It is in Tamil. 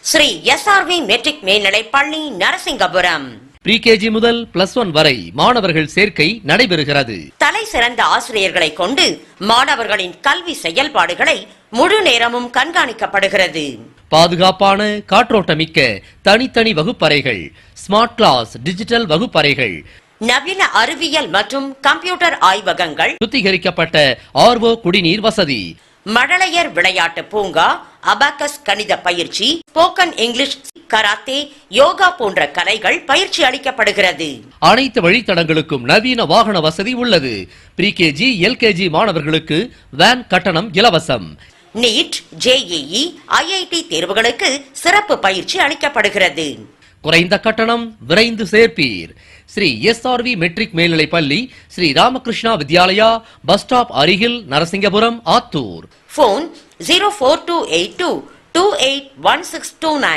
ஸ்ரீ எஸ்ஆர்வி மெட்ரிக் மேல்நிலைப் பள்ளி நரசிங்கபுரம் ப்ரீகேஜி முதல் பிளஸ் ஒன் வரை மாணவர்கள் சேர்க்கை நடைபெறுகிறது தலை சிறந்த ஆசிரியர்களை கொண்டு மாணவர்களின் கல்வி செயல்பாடுகளை முழு நேரமும் கண்காணிக்கப்படுகிறது பாதுகாப்பான காற்றோட்டமிக்க தனித்தனி வகுப்பறைகள் ஸ்மார்ட் கிளாஸ் டிஜிட்டல் வகுப்பறைகள் நவீன அறிவியல் மற்றும் கம்ப்யூட்டர் ஆய்வகங்கள் சுத்திகரிக்கப்பட்ட ஆர்வோ குடிநீர் வசதி மழலையர் விளையாட்டு பூங்கா அபாக்கஸ் கணித பயிற்சி ஸ்போக்கன் இங்கிலீஷ் கராத்தே யோகா போன்ற கலைகள் பயிற்சி அளிக்கப்படுகிறது அனைத்து வழித்தடங்களுக்கும் நவீன வாகன வசதி உள்ளது ப்ரீகேஜி எல்கேஜி மாணவர்களுக்கு வேன் கட்டணம் இலவசம் நீட் ஜேஇஇ ஐஐடி தேர்வுகளுக்கு சிறப்பு பயிற்சி அளிக்கப்படுகிறது குறைந்த கட்டணம் விரைந்து சேர்ப்பீர் ஸ்ரீ எஸ்ஆர்வி மெட்ரிக் மேல்நிலைப் பள்ளி ஸ்ரீ ராமகிருஷ்ணா வித்யாலயா பஸ் ஸ்டாப் அருகில் Narasingapuram Attur phone zero four two eight two two eight one six two nine